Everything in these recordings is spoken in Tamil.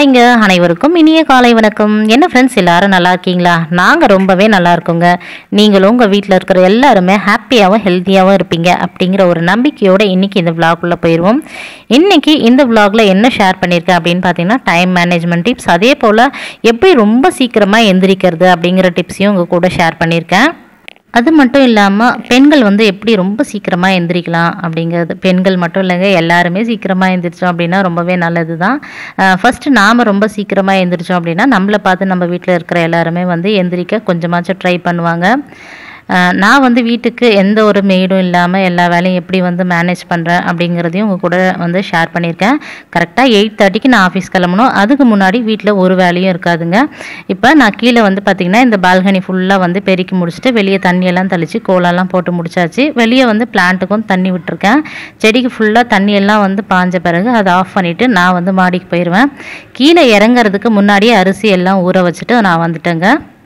ஹாய்ங்க அனைவருக்கும் இனிய காலை வணக்கம் என்ன ஃப்ரெண்ட்ஸ் எல்லாரும் நல்லா இருக்கீங்களா நாங்கள் ரொம்பவே நல்லா இருக்கோங்க நீங்களும் உங்கள் வீட்டில் இருக்கிற எல்லாருமே ஹாப்பியாகவும் ஹெல்த்தியாகவும் இருப்பீங்க அப்படிங்கிற ஒரு நம்பிக்கையோடு இன்றைக்கி இந்த vlog-குள்ள போயிடுவோம் இன்றைக்கி இந்த vlog-ல என்ன ஷேர் பண்ணியிருக்கேன் அப்படின்னு பார்த்தீங்கன்னா டைம் மேனேஜ்மெண்ட் டிப்ஸ் அதே போல் எப்படி ரொம்ப சீக்கிரமாக எந்திரிக்கிறது அப்படிங்கிற டிப்ஸையும் உங்கள் கூட ஷேர் பண்ணியிருக்கேன் அது மட்டும் இல்லாமல் பெண்கள் வந்து எப்படி ரொம்ப சீக்கிரமாக எந்திரிக்கலாம் அப்படிங்கிறது பெண்கள் மட்டும் இல்லைங்க எல்லாருமே சீக்கிரமாக எந்திரிச்சோம் அப்படின்னா ரொம்பவே நல்லது தான் ஃபஸ்ட்டு நாம் ரொம்ப சீக்கிரமாக எந்திரிச்சோம் அப்படின்னா நம்மளை பார்த்து நம்ம வீட்டில் இருக்கிற எல்லாருமே வந்து எந்திரிக்க கொஞ்சமாச்சும் ட்ரை பண்ணுவாங்க அஹ் நான் வந்து வீட்டுக்கு எந்த ஒரு மெய்டும் இல்லாமல் எல்லா வேலையும் எப்படி வந்து மேனேஜ் பண்ணுறேன் அப்படிங்கிறதையும் உங்கள் கூட வந்து ஷேர் பண்ணியிருக்கேன் கரெக்டாக எயிட் தேர்ட்டிக்கு நான் ஆஃபீஸ் கிளம்பணும் அதுக்கு முன்னாடி வீட்டில் ஒரு வேலையும் இருக்காதுங்க இப்போ நான் கீழே வந்து பார்த்திங்கன்னா இந்த பால்கனி ஃபுல்லாக வந்து பெருக்கி முடிச்சுட்டு வெளியே தண்ணியெல்லாம் தெளித்து கோலம்லாம் போட்டு முடிச்சாச்சு வெளியே வந்து பிளான்ட்டுக்கும் தண்ணி விட்டுருக்கேன் செடிக்கு ஃபுல்லாக தண்ணியெல்லாம் வந்து பாஞ்ச பிறகு அதை ஆஃப் பண்ணிவிட்டு நான் வந்து மாடிக்கு போயிடுவேன் கீழே இறங்குறதுக்கு முன்னாடியே அரிசி எல்லாம் ஊற வச்சுட்டு நான் வந்துட்டேங்க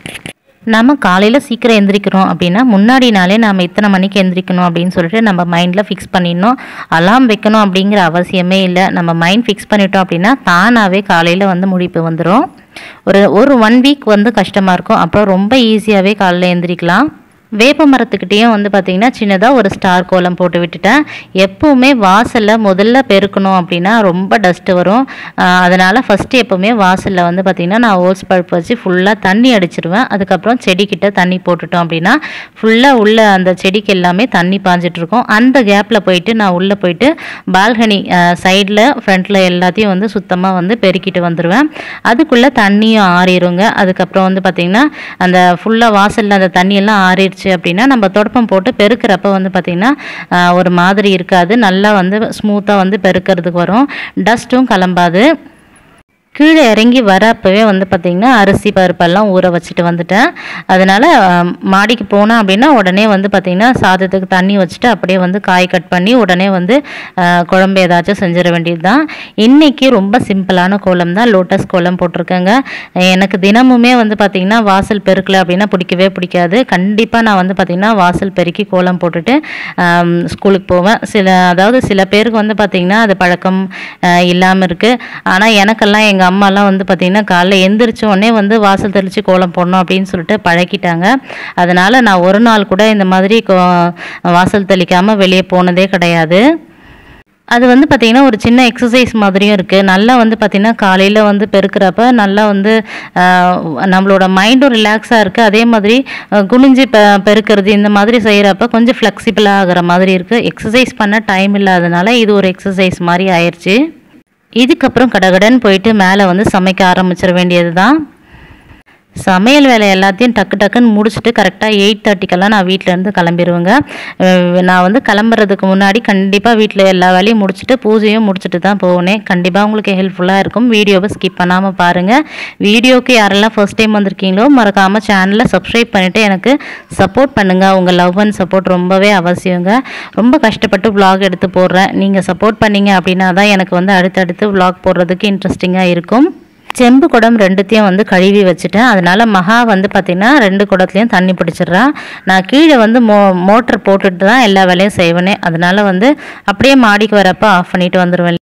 நம்ம காலையில் சீக்கிரம் எந்திரிக்கிறோம் அப்படின்னா முன்னாடி நாளே நம்ம இத்தனை மணிக்கு எந்திரிக்கணும் அப்படின்னு சொல்லிட்டு நம்ம மைண்டில் ஃபிக்ஸ் பண்ணிடணும் அலாம் வைக்கணும் அப்படிங்கிற அவசியமே இல்லை நம்ம மைண்ட் ஃபிக்ஸ் பண்ணிட்டோம் அப்படின்னா தானாகவே காலையில் வந்து முடிப்பு வந்துடும் ஒரு ஒரு ஒன் வீக் வந்து கஷ்டமாக இருக்கும் அப்புறம் ரொம்ப ஈஸியாகவே காலையில் எந்திரிக்கலாம் வேப்ப மரத்துக்கிட்டேயும் வந்து பார்த்திங்கன்னா சின்னதாக ஒரு ஸ்டார் கோலம் போட்டு விட்டுட்டேன் எப்பவுமே வாசலில் முதல்ல பெருக்கணும் அப்படின்னா ரொம்ப டஸ்ட்டு வரும் ஆஹ் அதனால ஃபஸ்ட்டு எப்பவுமே வாசலில் வந்து பார்த்திங்கன்னா நான் ஓல்ஸ் பல்ப் வச்சு ஃபுல்லாக தண்ணி அடிச்சிருவேன் அதுக்கப்புறம் செடிக்கிட்ட தண்ணி போட்டுட்டோம் அப்படின்னா ஃபுல்லாக உள்ள அந்த செடிக்கு எல்லாமே தண்ணி பாஞ்சிட்டு இருக்கும் அந்த கேப்பில் போயிட்டு நான் உள்ளே போயிட்டு பால்கனி சைடில் ஃப்ரண்ட்டில் எல்லாத்தையும் வந்து சுத்தமாக வந்து பெருக்கிட்டு வந்துடுவேன் அதுக்குள்ளே தண்ணியும் ஆறிடுங்க அதுக்கப்புறம் வந்து பார்த்திங்கன்னா அந்த ஃபுல்லாக வாசலில் அந்த தண்ணியெல்லாம் ஆறிடுச்சு அப்படின்னா நம்ம தொடப்பம் போட்டு பெருக்கிறப்ப வந்து பார்த்திங்கன்னா ஆஹ், ஒரு மாதிரி இருக்காது நல்லா வந்து ஸ்மூத்தாக வந்து பெருக்கிறதுக்கு வரும் டஸ்ட்டும் கிளம்பாது கீழே இறங்கி வரப்பவே வந்து பார்த்திங்கன்னா அரிசி பருப்பெல்லாம் ஊற வச்சுட்டு வந்துட்டேன் அதனால் மாடிக்கு போனேன் அப்படின்னா உடனே வந்து பார்த்திங்கன்னா சாதத்துக்கு தண்ணி வச்சுட்டு அப்படியே வந்து காய் கட் பண்ணி உடனே வந்து ஆஹ், குழம்பு ஏதாச்சும் செஞ்சிட வேண்டியது தான் இன்றைக்கி ரொம்ப சிம்பிளான கோலம் தான் லோட்டஸ் கோலம் போட்டிருக்கேங்க எனக்கு தினமுமே வந்து பார்த்திங்கன்னா வாசல் பெருக்கல அப்படின்னா பிடிக்கவே பிடிக்காது கண்டிப்பாக நான் வந்து பார்த்திங்கன்னா வாசல் பெருக்கி கோலம் போட்டுட்டு ஆம், ஸ்கூலுக்கு போவேன் சில அதாவது சில பேருக்கு வந்து பார்த்திங்கன்னா அது பழக்கம் இல்லாமல் இருக்குது ஆனால் எனக்கெல்லாம் எங்கள் அம்மாலாம் வந்து பார்த்திங்கன்னா காலைல எந்திரிச்ச உடனே வந்து வாசல் தெளித்து கோலம் போடணும் அப்படின்னு சொல்லிட்டு பழக்கிட்டாங்க அதனால் நான் ஒரு நாள் கூட இந்த மாதிரி கோ- வாசல் தெளிக்காமல் வெளியே போனதே கிடையாது அது வந்து பார்த்திங்கன்னா ஒரு சின்ன எக்ஸசைஸ் மாதிரியும் இருக்குது நல்லா வந்து பார்த்திங்கன்னா காலையில் வந்து பெருக்கிறப்ப நல்லா வந்து ஆஹ், நம்மளோட மைண்டும் ரிலாக்ஸாக இருக்குது அதே மாதிரி அஹ், குனிஞ்சு பெ பெருக்கிறது இந்த மாதிரி செய்கிறப்ப கொஞ்சம் ஃப்ளெக்சிபிளாக ஆகிற மாதிரி இருக்குது எக்ஸசைஸ் பண்ண டைம் இல்லாதனால இது ஒரு எக்ஸசைஸ் மாதிரி ஆயிடுச்சு இதுக்கப்புறம் கடகடன்னு போயிட்டு மேலே வந்து சமைக்க ஆரம்பிச்சிட வேண்டியது தான் சமையல் வேலை எல்லாத்தையும் டக்கு டக்குன்னு முடிச்சுட்டு கரெக்டாக எயிட் தேர்ட்டிக்கெல்லாம் நான் வீட்டிலேருந்து கிளம்பிடுவேங்க அஹ் நான் வந்து கிளம்புறதுக்கு முன்னாடி கண்டிப்பாக வீட்டில் எல்லா வேலையும் முடிச்சுட்டு பூஜையும் முடிச்சுட்டு தான் போனேன் கண்டிப்பாக உங்களுக்கு ஹெல்ப்ஃபுல்லாக இருக்கும் வீடியோவை ஸ்கிப் பண்ணாமல் பாருங்கள் வீடியோக்கு யாரெல்லாம் ஃபர்ஸ்ட் டைம் வந்திருக்கீங்களோ மறக்காமல் சேனலை சப்ஸ்கிரைப் பண்ணிவிட்டு எனக்கு சப்போர்ட் பண்ணுங்கள் உங்கள் லவ் அண்ட் சப்போர்ட் ரொம்பவே அவசியங்க ரொம்ப கஷ்டப்பட்டு vlog எடுத்து போடுறேன் நீங்கள் சப்போர்ட் பண்ணீங்க அப்படின்னா தான் எனக்கு வந்து அடுத்தடுத்து vlog போடுறதுக்கு இன்ட்ரெஸ்டிங்காக இருக்கும் செம்பு குடம் ரெண்டுத்தையும் வந்து கழுவி வச்சுட்டேன் அதனால மகா வந்து பார்த்திங்கன்னா ரெண்டு குடத்துலையும் தண்ணி பிடிச்சிடுறா நான் கீழே வந்து மோ மோட்டர் போட்டுட்டு தான் எல்லா வேலையும் செய்வேனே அதனால வந்து அப்படியே மாடிக்கு வரப்போ ஆஃப் பண்ணிட்டு வந்துடுவேன்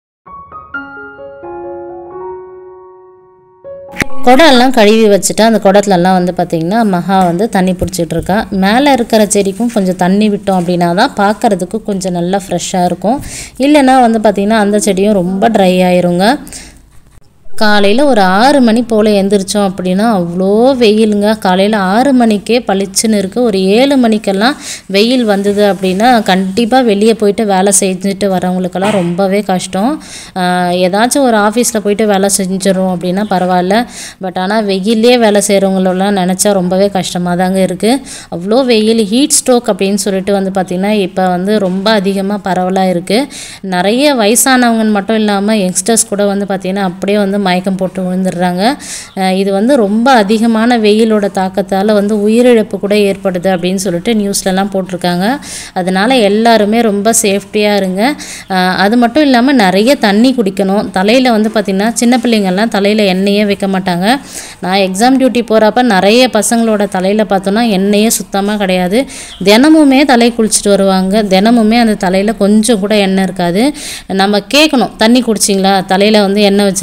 குடம் எல்லாம் கழுவி வச்சுட்டு அந்த குடத்துலலாம் வந்து பார்த்திங்கன்னா மகா வந்து தண்ணி பிடிச்சிட்டு இருக்கா மேலே இருக்கிற செடிக்கும் கொஞ்சம் தண்ணி விட்டோம் அப்படின்னா தான் பார்க்கறதுக்கு கொஞ்சம் நல்லா ஃப்ரெஷ்ஷாக இருக்கும் இல்லைன்னா வந்து பார்த்திங்கன்னா அந்த செடியும் ரொம்ப ட்ரை ஆயிருங்க காலையில் ஒரு ஆறு மணி போல் எந்திரிச்சோம் அப்படின்னா அவ்வளோ வெயிலுங்க காலையில் ஆறு மணிக்கே பளிச்சுன்னு இருக்குது ஒரு ஏழு மணிக்கெல்லாம் வெயில் வந்தது அப்படின்னா கண்டிப்பாக வெளியே போயிட்டு வேலை செஞ்சுட்டு வரவங்களுக்கெல்லாம் ரொம்பவே கஷ்டம் ஆஹ் ஏதாச்சும் ஒரு ஆஃபீஸில் போயிட்டு வேலை செஞ்சிடும் அப்படின்னா பரவாயில்ல பட் ஆனால் வெயிலே வேலை செய்கிறவங்களெல்லாம் நினச்சா ரொம்பவே கஷ்டமாக தாங்க இருக்குது அவ்வளோ வெயில் ஹீட் ஸ்ட்ரோக் அப்படின்னு சொல்லிட்டு வந்து பார்த்திங்கன்னா இப்போ வந்து ரொம்ப அதிகமாக பரவலாக இருக்குது நிறைய வயசானவங்க மட்டும் இல்லாமல் யங்ஸ்டர்ஸ் கூட வந்து பார்த்திங்கன்னா அப்படியே வந்து மயக்கம் போட்டு விழுந்துடுறாங்க அஹ் இது வந்து ரொம்ப அதிகமான வெயிலோட தாக்கத்தால் வந்து உயிரிழப்பு கூட ஏற்படுது அப்படின்னு சொல்லிட்டு நியூஸ்லலாம் போட்டிருக்காங்க அதனால் எல்லாருமே ரொம்ப சேஃப்டியாக இருங்க அஹ் அது மட்டும் இல்லாமல் நிறைய தண்ணி குடிக்கணும் தலையில் வந்து பார்த்திங்கன்னா சின்ன பிள்ளைங்கள்லாம் தலையில் எண்ணெயே வைக்க மாட்டாங்க நான் எக்ஸாம் டியூட்டி போகிறப்ப நிறைய பசங்களோட தலையில் பார்த்தோன்னா எண்ணெயே சுத்தமாக கிடையாது தினமுமே தலை குளிச்சுட்டு வருவாங்க தினமுமே அந்த தலையில் கொஞ்சம் கூட எண்ணெய் இருக்காது நம்ம கேட்கணும் தண்ணி குடிச்சிங்களா தலையில் வந்து எண்ணெய் வச்சுருக்கியா அப்படின்னு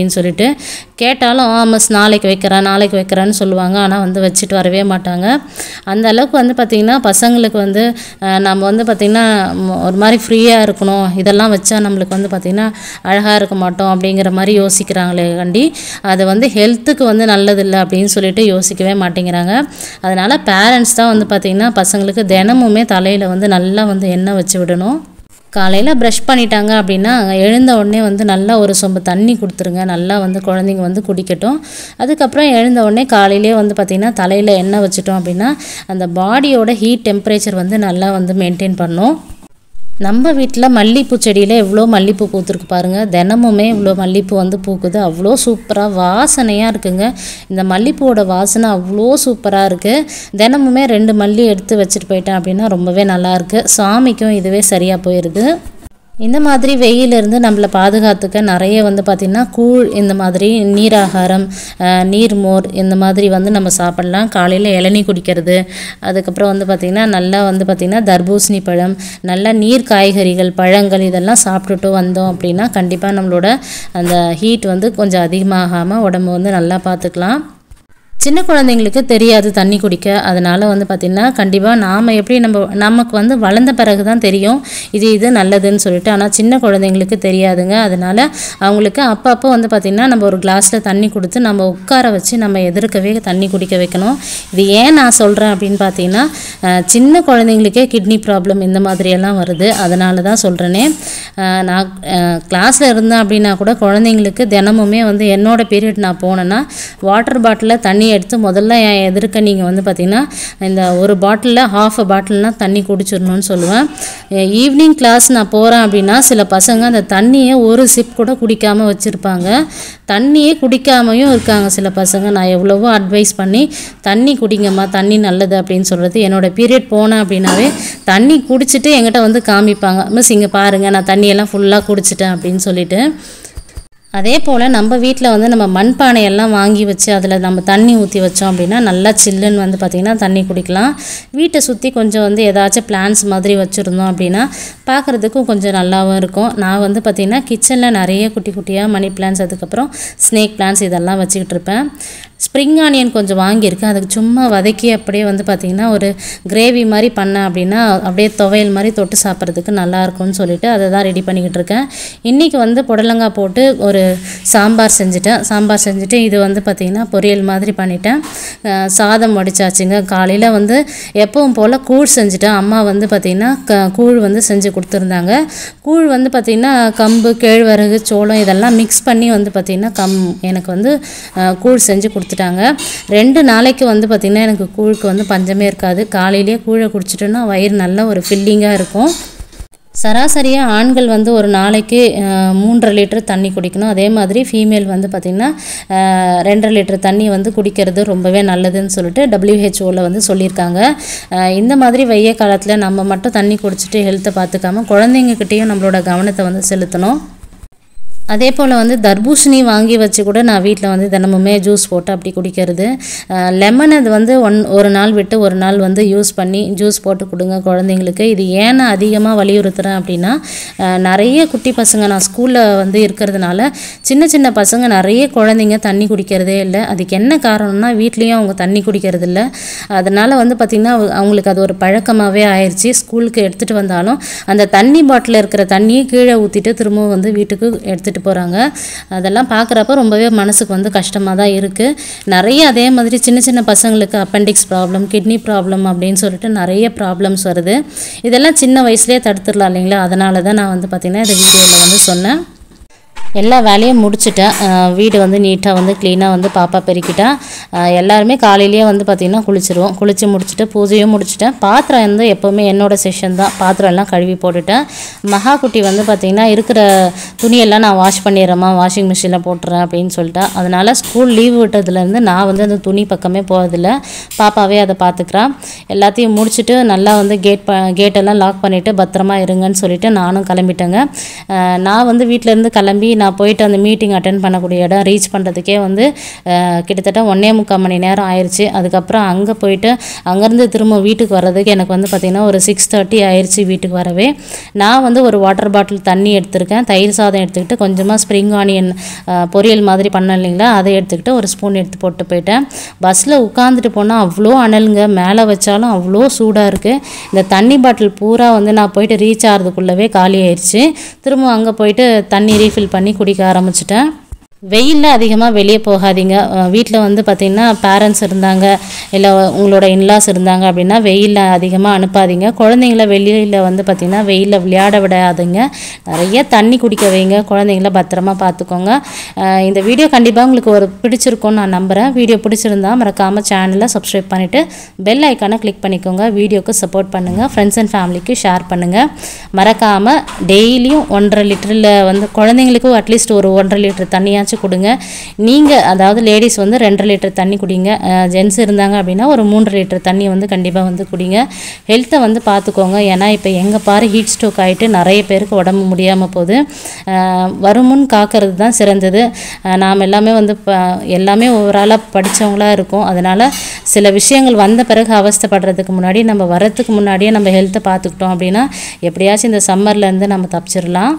அப்படின்னு சொல்லிட்டு கேட்டாலும் ஆ மிஸ் நாளைக்கு வைக்கிறேன் நாளைக்கு வைக்கிறேன்னு சொல்லுவாங்க ஆனால் வந்து வச்சுட்டு வரவே மாட்டாங்க அந்த அளவுக்கு வந்து பார்த்திங்கன்னா பசங்களுக்கு வந்து அஹ், நம்ம வந்து பார்த்திங்கன்னா ம், ஒரு மாதிரி ஃப்ரீயாக இருக்கணும் இதெல்லாம் வச்சா நம்மளுக்கு வந்து பார்த்திங்கன்னா அழகாக இருக்க மாட்டோம் அப்படிங்கிற மாதிரி யோசிக்கிறாங்களே கண்டி அது வந்து ஹெல்த்துக்கு வந்து நல்லதில்லை அப்படின்னு சொல்லிட்டு யோசிக்கவே மாட்டேங்கிறாங்க அதனால் பேரண்ட்ஸ் தான் வந்து பார்த்திங்கன்னா பசங்களுக்கு தினமுமே தலையில் வந்து நல்லா வந்து எண்ணெய் வச்சு விடணும் காலையில் ப்ரஷ் பண்ணிட்டாங்க அப்படின்னா எழுந்த உடனே வந்து நல்லா ஒரு சொம்பு தண்ணி கொடுத்துருங்க நல்லா வந்து குழந்தைங்க வந்து குடிக்கட்டும் அதுக்கப்புறம் எழுந்த உடனே காலையிலே வந்து பார்த்திங்கன்னா தலையில் எண்ணெய் வச்சிட்டோம் அப்படின்னா அந்த பாடியோட ஹீட் டெம்பரேச்சர் வந்து நல்லா வந்து மெயின்டைன் பண்ணும் நம்ம வீட்டில் மல்லிப்பூ செடியில் எவ்வளோ மல்லிப்பூ பூத்துருக்கு பாருங்கள் தினமுமே இவ்வளோ மல்லிப்பூ வந்து பூக்குது அவ்வளோ சூப்பராக வாசனையாக இருக்குங்க இந்த மல்லிப்பூவோட வாசனை அவ்வளோ சூப்பராக இருக்குது தினமுமே ரெண்டு மல்லி எடுத்து வச்சுட்டு போயிட்டேன் அப்படின்னா ரொம்பவே நல்லாயிருக்கு சாமிக்கும் இதுவே சரியாக போயிடுது இந்த மாதிரி வெயிலிருந்து நம்மளை பாதுகாத்துக்க நிறைய வந்து பார்த்திங்கன்னா கூழ் இந்த மாதிரி நீராகாரம் அஹ், நீர்மோர் இந்த மாதிரி வந்து நம்ம சாப்பிடலாம் காலையில் இளநீ குடிக்கிறது அதுக்கப்புறம் வந்து பார்த்திங்கன்னா நல்லா வந்து பார்த்திங்கன்னா தர்பூசணி பழம் நல்ல நீர் காய்கறிகள் பழங்கள் இதெல்லாம் சாப்பிட்டுட்டு வந்தோம் அப்படின்னா கண்டிப்பாக நம்மளோட அந்த ஹீட் வந்து கொஞ்சம் அதிகமாகாமல் உடம்பு வந்து நல்லா பார்த்துக்கலாம் சின்ன குழந்தைங்களுக்கு தெரியாது தண்ணி குடிக்க அதனால் வந்து பார்த்திங்கன்னா கண்டிப்பாக நாம் எப்படி நம்ம நமக்கு வந்து வளர்ந்த பிறகு தான் தெரியும் இது இது நல்லதுன்னு சொல்லிட்டு ஆனால் சின்ன குழந்தைங்களுக்கு தெரியாதுங்க அதனால் அவங்களுக்கு அப்பப்போ வந்து பார்த்திங்கன்னா நம்ம ஒரு கிளாஸில் தண்ணி கொடுத்து நம்ம உட்கார வச்சு நம்ம எதிர்க்கவே தண்ணி குடிக்க வைக்கணும் இது ஏன் நான் சொல்கிறேன் அப்படின்னு பார்த்தீங்கன்னா அஹ், சின்ன குழந்தைங்களுக்கே கிட்னி ப்ராப்ளம் இந்த மாதிரியெல்லாம் வருது அதனால தான் சொல்கிறேனே நான் கிளாஸில் இருந்தேன் அப்படின்னா கூட குழந்தைங்களுக்கு தினமுமே வந்து என்னோட பீரியட் நான் போனேன்னா வாட்டர் பாட்டிலில் தண்ணி எடுத்து முதல்ல என் எதிர்க்க நீங்கள் வந்து பார்த்திங்கன்னா இந்த ஒரு பாட்டிலில் ஹாஃப் அ பாட்டில்னால் தண்ணி குடிச்சிடணும்னு சொல்லுவேன் ஈவினிங் கிளாஸ் நான் போகிறேன் அப்படின்னா சில பசங்க அந்த தண்ணியை ஒரு சிப் கூட குடிக்காமல் வச்சுருப்பாங்க தண்ணியே குடிக்காமையும் இருக்காங்க சில பசங்க நான் எவ்வளவோ அட்வைஸ் பண்ணி தண்ணி குடிங்கம்மா தண்ணி நல்லது அப்படின்னு சொல்கிறது என்னோட பீரியட் போனேன் அப்படின்னாவே தண்ணி குடிச்சிட்டு என்கிட்ட வந்து காமிப்பாங்க மிஸ் இங்கே பாருங்கள் நான் தண்ணியெல்லாம் ஃபுல்லாக குடிச்சிட்டேன் அப்படின்னு சொல்லிட்டு அதே போல் நம்ம வீட்டில் வந்து நம்ம மண்பானையெல்லாம் வாங்கி வச்சு அதில் நம்ம தண்ணி ஊற்றி வச்சோம் அப்படின்னா நல்லா சில்லுன்னு வந்து பார்த்திங்கன்னா தண்ணி குடிக்கலாம் வீட்டை சுற்றி கொஞ்சம் வந்து ஏதாச்சும் பிளான்ஸ் மாதிரி வச்சுருந்தோம் அப்படின்னா பார்க்குறதுக்கும் கொஞ்சம் நல்லாவும் இருக்கும் நான் வந்து பார்த்திங்கன்னா கிச்சனில் நிறைய குட்டி குட்டியாக மணி பிளான்ஸ் அதுக்கப்புறம் ஸ்னேக் பிளான்ஸ் இதெல்லாம் வச்சுக்கிட்டு இருப்பேன் ஸ்ப்ரிங் ஆனியன் கொஞ்சம் வாங்கியிருக்கேன் அதுக்கு சும்மா வதக்கி அப்படியே வந்து பார்த்திங்கன்னா ஒரு கிரேவி மாதிரி பண்ணேன் அப்படின்னா அப்படியே துவையல் மாதிரி தொட்டு சாப்பிட்றதுக்கு நல்லா இருக்கும்னு சொல்லிட்டு அதை தான் ரெடி பண்ணிக்கிட்டு இருக்கேன் இன்றைக்கி வந்து புடலங்காய் போட்டு ஒரு சாம்பார் செஞ்சுட்டேன் சாம்பார் செஞ்சுட்டு இது வந்து பார்த்திங்கன்னா பொரியல் மாதிரி பண்ணிட்டேன் அஹ் சாதம் வடிச்சாச்சுங்க காலையில் வந்து எப்பவும் போல் கூழ் செஞ்சுட்டேன் அம்மா வந்து பார்த்திங்கன்னா க கூழ் வந்து செஞ்சு கொடுத்துருந்தாங்க கூழ் வந்து பார்த்திங்கன்னா கம்பு கேழ்வரகு சோளம் இதெல்லாம் மிக்ஸ் பண்ணி வந்து பார்த்திங்கன்னா கம் எனக்கு வந்து அஹ், கூழ் செஞ்சு கொடுத்துட்டாங்க ரெண்டு நாளைக்கு வந்து பார்த்திங்கன்னா எனக்கு கூழுக்கு வந்து பஞ்சமே இருக்காது காலையிலேயே கூழை குடிச்சிட்டோன்னா வயிறு நல்ல ஒரு ஃபில்லிங்காக இருக்கும் சராசரியாக ஆண்கள் வந்து ஒரு நாளைக்கு அஹ், மூன்றரை லிட்டர் தண்ணி குடிக்கணும் அதே மாதிரி ஃபீமேல் வந்து பார்த்திங்கன்னா அஹ், ரெண்டரை லிட்டர் தண்ணி வந்து குடிக்கிறது ரொம்பவே நல்லதுன்னு சொல்லிட்டு டபிள்யூஹெச்ஓவில் வந்து சொல்லியிருக்காங்க அஹ், இந்த மாதிரி வெய்ய காலத்தில் நம்ம மட்டும் தண்ணி குடிச்சிட்டு ஹெல்த்தை பார்த்துக்காம குழந்தைங்கக்கிட்டேயும் நம்மளோட கவனத்தை வந்து செலுத்தணும் அதே போல் வந்து தர்பூசணி வாங்கி வச்சு கூட நான் வீட்டில் வந்து தினமுமே ஜூஸ் போட்டு அப்படி குடிக்கிறது லெமன் அது வந்து ஒன் ஒரு நாள் விட்டு ஒரு நாள் வந்து யூஸ் பண்ணி ஜூஸ் போட்டு கொடுங்க குழந்தைங்களுக்கு இது ஏன் நான் அதிகமாக வலியுறுத்துகிறேன் அப்படின்னா அஹ், நிறைய குட்டி பசங்க நான் ஸ்கூலில் வந்து இருக்கிறதுனால சின்ன சின்ன பசங்க நிறைய குழந்தைங்க தண்ணி குடிக்கிறதே இல்லை அதுக்கு என்ன காரணம்னா வீட்லேயும் அவங்க தண்ணி குடிக்கிறது இல்லை அதனால் வந்து பார்த்திங்கன்னா அவங்க- அவங்களுக்கு அது ஒரு பழக்கமாகவே ஆயிடுச்சு ஸ்கூலுக்கு எடுத்துகிட்டு வந்தாலும் அந்த தண்ணி பாட்டில் இருக்கிற தண்ணியை கீழே ஊற்றிட்டு திரும்பவும் வந்து வீட்டுக்கு எடுத்துகிட்டு போகிறாங்க அதெல்லாம் பார்க்குறப்ப ரொம்பவே மனசுக்கு வந்து கஷ்டமாக தான் இருக்குது நிறைய அதே மாதிரி சின்ன சின்ன பசங்களுக்கு அப்பெண்டிக்ஸ் ப்ராப்ளம் கிட்னி ப்ராப்ளம் அப்படின்னு சொல்லிட்டு நிறைய ப்ராப்ளம்ஸ் வருது இதெல்லாம் சின்ன வயசுலேயே தடுத்துடலாம் இல்லைங்களா அதனால தான் நான் வந்து பார்த்திங்கன்னா இந்த வீடியோவில் வந்து சொன்னேன் எல்லா வேலையும் முடிச்சிட்டேன் அஹ் வீடு வந்து நீட்டாக வந்து க்ளீனாக வந்து பாப்பா பெருக்கிட்டேன் அஹ் எல்லாருமே காலையிலேயே வந்து பார்த்திங்கன்னா குளிச்சிருவோம் குளித்து முடிச்சுட்டு பூஜையும் முடிச்சிட்டேன் பாத்திரம் வந்து எப்போவுமே என்னோட செஷன் தான் பாத்திரம் எல்லாம் கழுவி போட்டுட்டேன் மகா குட்டி வந்து பார்த்திங்கன்னா இருக்கிற துணியெல்லாம் நான் வாஷ் பண்ணிடுறேம்மா வாஷிங் மிஷினில் போட்டுறேன் அப்படின்னு சொல்லிட்டேன் அதனால் ஸ்கூல் லீவ் விட்டதுலேருந்து நான் வந்து அந்த துணி பக்கமே போகிறதில்ல பாப்பாவே அதை பார்த்துக்கிறான் எல்லாத்தையும் முடிச்சுட்டு நல்லா வந்து கேட் ப கேட்டெல்லாம் லாக் பண்ணிவிட்டு பத்திரமா இருங்கன்னு சொல்லிட்டு நானும் கிளம்பிட்டேங்க அஹ் நான் வந்து வீட்டிலேருந்து கிளம்பி நான் போயிட்டு அந்த மீட்டிங் அட்டன் பண்ணக்கூடிய இடம் ரீச் பண்ணுறதுக்கே வந்து அஹ், கிட்டத்தட்ட ஒன்றே முக்கால் மணி நேரம் ஆயிடுச்சு அதுக்கப்புறம் அங்கே போயிட்டு அங்கேருந்து திரும்ப வீட்டுக்கு வர்றதுக்கு எனக்கு வந்து பார்த்திங்கன்னா ஒரு சிக்ஸ் தேர்ட்டி ஆயிடுச்சு வீட்டுக்கு வரவே நான் வந்து ஒரு வாட்டர் பாட்டில் தண்ணி எடுத்திருக்கேன் தயிர் சாதம் எடுத்துக்கிட்டு கொஞ்சமாக ஸ்ப்ரிங் ஆனியன் பொரியல் மாதிரி பண்ணோம் இல்லைங்களா அதை எடுத்துக்கிட்டு ஒரு ஸ்பூன் எடுத்து போட்டு போயிட்டேன் பஸ்ஸில் உட்காந்துட்டு போனால் அவ்வளோ அனலுங்க மேலே வச்சாலும் அவ்வளோ சூடாக இருக்குது இந்த தண்ணி பாட்டில் பூரா வந்து நான் போயிட்டு ரீச் ஆகிறதுக்குள்ளவே காலி ஆயிடுச்சு திரும்ப அங்கே போயிட்டு தண்ணி ரீஃபில் பண்ணி குடிக்க ஆரம்பிச்சிட்டேன் வெயிலில் அதிகமாக வெளியே போகாதீங்க வீட்டில் வந்து பார்த்திங்கன்னா பேரண்ட்ஸ் இருந்தாங்க இல்லை உங்களோட இன்லாஸ் இருந்தாங்க அப்படின்னா வெயிலில் அதிகமாக அனுப்பாதீங்க குழந்தைங்கள வெளியில் வந்து பார்த்திங்கன்னா வெயிலில் விளையாட விடாதீங்க நிறைய தண்ணி குடிக்க வைங்க குழந்தைங்கள பத்திரமா பார்த்துக்கோங்க அஹ் இந்த வீடியோ கண்டிப்பாக உங்களுக்கு ஒரு பிடிச்சிருக்கும்னு நான் நம்புகிறேன் வீடியோ பிடிச்சிருந்தா மறக்காமல் சேனலை சப்ஸ்கிரைப் பண்ணிவிட்டு பெல் ஐக்கானை கிளிக் பண்ணிக்கோங்க வீடியோக்கு சப்போர்ட் பண்ணுங்கள் ஃப்ரெண்ட்ஸ் அண்ட் ஃபேமிலிக்கு ஷேர் பண்ணுங்கள் மறக்காமல் டெய்லியும் ஒன்றரை லிட்டரில் வந்து குழந்தைங்களுக்கும் அட்லீஸ்ட் ஒரு ஒன்றரை லிட்டர் தண்ணியாச்சும் கொடுங்க நீங்கள் அதாவது லேடிஸ் வந்து ரெண்டரை லிட்டர் தண்ணி குடிங்க ஜென்ஸ் இருந்தாங்க அப்படின்னா ஒரு மூன்று லிட்டர் தண்ணி வந்து கண்டிப்பாக வந்து குடிங்க ஹெல்த்தை வந்து பார்த்துக்கோங்க ஏன்னா இப்போ எங்கே பாரு ஹீட் ஸ்ட்ரோக் ஆகிட்டு நிறைய பேருக்கு உடம்பு முடியாமல் போகுது அஹ் வருமுன் காக்கிறது தான் சிறந்தது அஹ் நாம் எல்லாமே வந்து ப எல்லாமே ஓவராலாக படித்தவங்களா இருக்கும் அதனால் சில விஷயங்கள் வந்த பிறகு அவஸ்தைப்படுறதுக்கு முன்னாடி நம்ம வரத்துக்கு முன்னாடியே நம்ம ஹெல்த்தை பார்த்துக்கிட்டோம் அப்படின்னா எப்படியாச்சும் இந்த சம்மர்லேருந்து நம்ம தப்பிச்சிடலாம்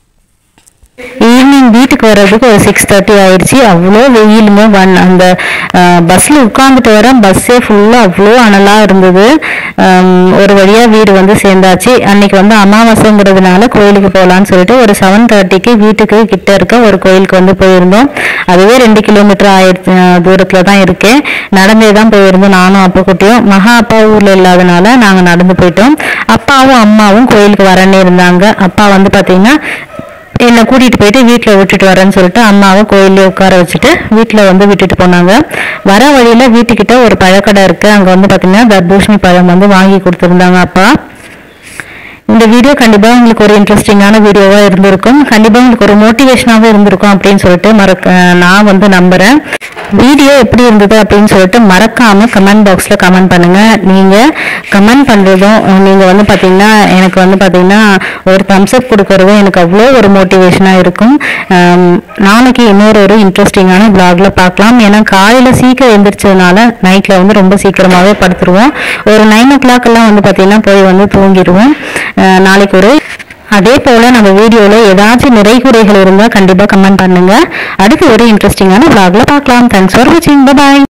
ஈவினிங் வீட்டுக்கு வர்றதுக்கு ஒரு சிக்ஸ் தேர்ட்டி ஆயிடுச்சு அவ்வளோ வெயிலுங்க வன் அந்த பஸ்ஸில் உட்காந்துட்டு வர பஸ்ஸே ஃபுல்லாக அவ்வளோ அனலாக இருந்தது ஆம், ஒரு வழியாக வீடு வந்து சேர்ந்தாச்சு அன்னைக்கு வந்து அமாவாசைங்கிறதுனால கோயிலுக்கு போகலான்னு சொல்லிட்டு ஒரு செவன் தேர்ட்டிக்கு வீட்டுக்கு கிட்ட இருக்க ஒரு கோயிலுக்கு வந்து போயிருந்தோம் அதுவே ரெண்டு கிலோமீட்டர் ஆயிரத்து தூரத்தில் தான் இருக்கு நடந்தே தான் போயிருந்தோம் நானும் அப்பா குட்டியும் மகா அப்பா ஊரில் இல்லாதனால நாங்கள் நடந்து போயிட்டோம் அப்பாவும் அம்மாவும் கோயிலுக்கு வரேன்னு இருந்தாங்க அப்பா வந்து பார்த்தீங்கன்னா என்னை கூட்டிகிட்டு போயிட்டு வீட்டில் விட்டுட்டு வரேன்னு சொல்லிட்டு அம்மாவை கோயிலே உட்கார வச்சுட்டு வீட்டில் வந்து விட்டுட்டு போனாங்க வர வழியில் வீட்டுக்கிட்ட ஒரு பழக்கடை இருக்குது அங்கே வந்து பார்த்திங்கன்னா தர்பூஷணி பழம் வந்து வாங்கி கொடுத்துருந்தாங்க அப்பா இந்த வீடியோ கண்டிப்பாக உங்களுக்கு ஒரு இன்ட்ரெஸ்டிங்கான வீடியோவாக இருந்திருக்கும் கண்டிப்பாக உங்களுக்கு ஒரு மோட்டிவேஷனாகவும் இருந்திருக்கும் அப்படின்னு சொல்லிட்டு மறக்க நான் வந்து நம்புகிறேன் வீடியோ எப்படி இருந்தது அப்படின்னு சொல்லிட்டு மறக்காமல் கமெண்ட் பாக்ஸில் கமெண்ட் பண்ணுங்கள் நீங்கள் கமெண்ட் பண்ணுறதும் நீங்கள் வந்து பார்த்தீங்கன்னா எனக்கு வந்து பார்த்தீங்கன்னா ஒரு தம்ஸ் அப் கொடுக்கறதும் எனக்கு அவ்வளோ ஒரு மோட்டிவேஷனாக இருக்கும் ஆம், நாளைக்கு இன்னொரு ஒரு இன்ட்ரெஸ்டிங்கான vlogல பார்க்கலாம் ஏன்னா காலையில் சீக்கிரம் எந்திரிச்சதுனால நைட்டில் வந்து ரொம்ப சீக்கிரமாகவே படுத்துருவோம் ஒரு நைன் ஓ கிளாக் எல்லாம் வந்து பார்த்தீங்கன்னா போய் வந்து தூங்கிடுவோம் அஹ் நாளைக்கு ஒரு அதே போல் நம்ம வீடியோவில் ஏதாச்சும் நிறை குறைகள் இருந்தால் கண்டிப்பாக கமெண்ட் பண்ணுங்கள் அடுத்து ஒரு இன்ட்ரெஸ்டிங்கான vlogல பார்க்கலாம் தேங்க்ஸ் ஃபார் வாட்சிங் பாய்